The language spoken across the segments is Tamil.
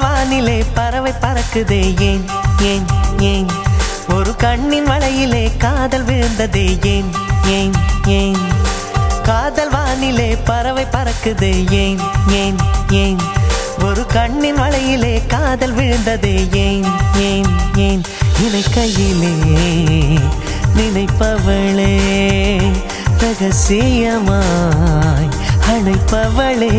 காதல் வானிலே பறவை பறக்குதே ஏன் ஏன் ஏன் ஒரு கண்ணின் வலையிலே காதல் விழுந்ததே ஏன் ஏன் ஏன் காதல் வானிலே பறவை பறக்குதே ஏன் ஏன் ஏன் ஒரு கண்ணின் வலையிலே காதல் விழுந்ததே ஏன் ஏன் ஏன் இணை கையிலே நினைப்பவளே ரகசியமாய் அழைப்பவளே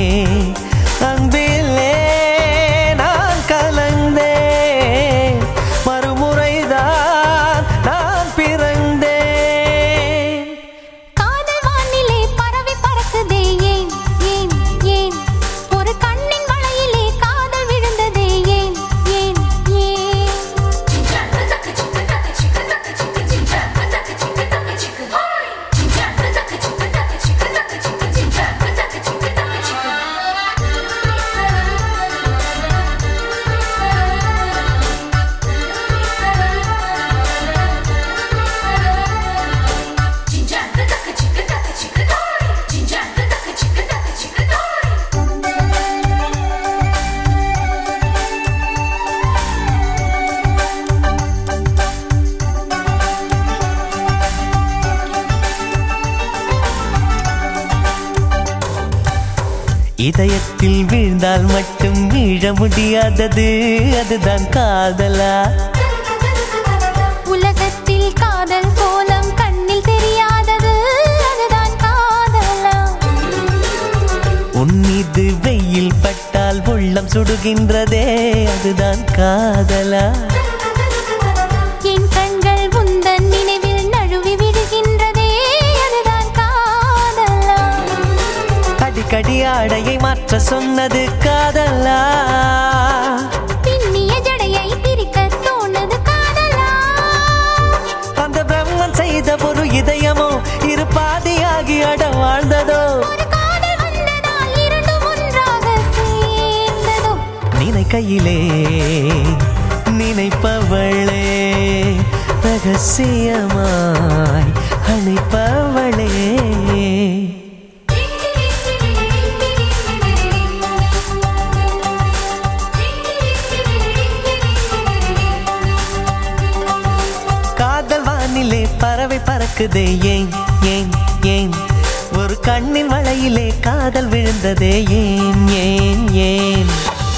அன்பிலே நான் கலந்தேன் மறுமுறைதான் நான் பிறந்தேன் காதல் வானிலே பறவை பறக்குதே ஏன் ஏன் ஏன் ஒரு கண்ணின் வளையிலே காதல் விழுந்ததே ஏன் ஏன் ஏன் இதயத்தில் வீழ்ந்தால் மட்டும் வீழ முடியாதது அதுதான் காதலா உலகத்தில் காதல் கோலம் கண்ணில் தெரியாதது அதுதான் காதலா உன் மீது வெயில் பட்டால் உள்ளம் சுடுகின்றதே அதுதான் காதலா என் கண்கள் உந்தன் நினைவில் நழுவி விடுகின்றதே அதுதான் காதலா அடிக்கடி ஆடையை மாற்ற சொன்னது காதலா பின்னிய ஜடையை பிரிக்க தோணுது காதலா அந்த பிரம்மன் செய்த ஒரு இதயமோ இரு பாதியாகி அட வாழ்ந்ததோ ஒரு காதல் வந்ததால் இரண்டும் ஒன்றாக சேர்ந்ததோ நினைக்கையிலே நினைப்பவளே ரகசியமாய் அழைப்பவளே காதல் வானிலே பறவை பறக்குதே ஏன் ஏன் ஏன் ஒரு கண்ணின் வளையிலே காதல் விழுந்ததே ஏன் ஏன் ஏன்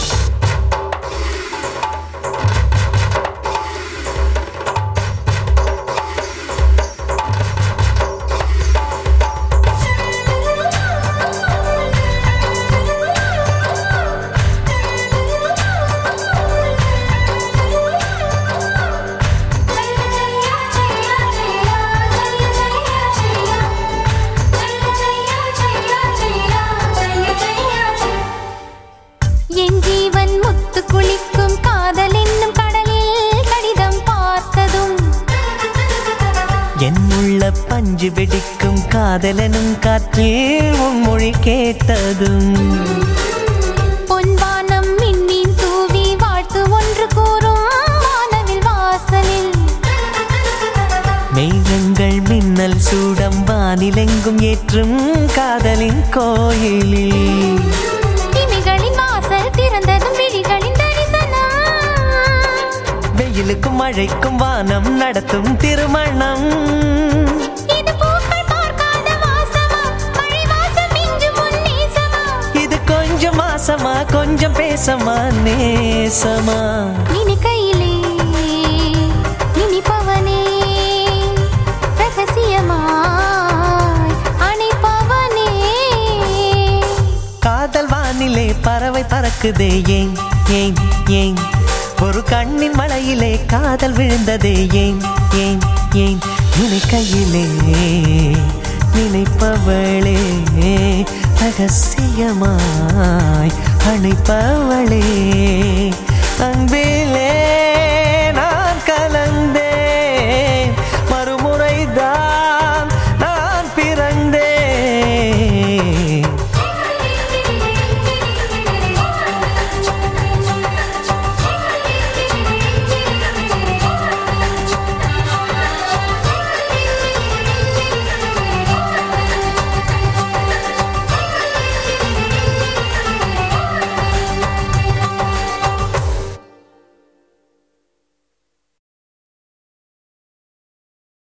என் ஜீவன் முத்து குளிக்கும் காதல் என்னும் கடலில் கடிதம் பார்த்ததும் என் உள்ள பஞ்சு வெடிக்கும் காதலனும் காற்றில் உன் மொழி கேட்டதும் பொன்வானம் மின்மீன் தூவி வாழ்த்து ஒன்று கூறும் வானவில் வாசலில் மேகங்கள் மின்னல் சூடம் வானிலெங்கும் ஏற்றும் காதலின் கோயிலில் திமிகளின் வாசல் திறந்ததும் விழிகளின் தரிசனம் வெயிலுக்கும் மழைக்கும் வானம் நடத்தும் திருமணம் இது பூக்கள் பார்க்காத வாசமா மழை வாசம் மிஞ்சும் உன் நேசமா இது கொஞ்சம் மாசமா கொஞ்சம் பேசமா நேசமா நினைக்கையிலே நினைப்பவனே ரகசியமாய் அணைப்பவனே காதல் வானிலே பறவை பறக்குதே ஏன் ஏன் ஏன் ஒரு கண்ணின் மலையிலே காதல் விழுந்ததே ஏன் ஏன் ஏன் நினைக்கையிலே நினைப்பவளே ரகசியமாய் அணைப்பவளே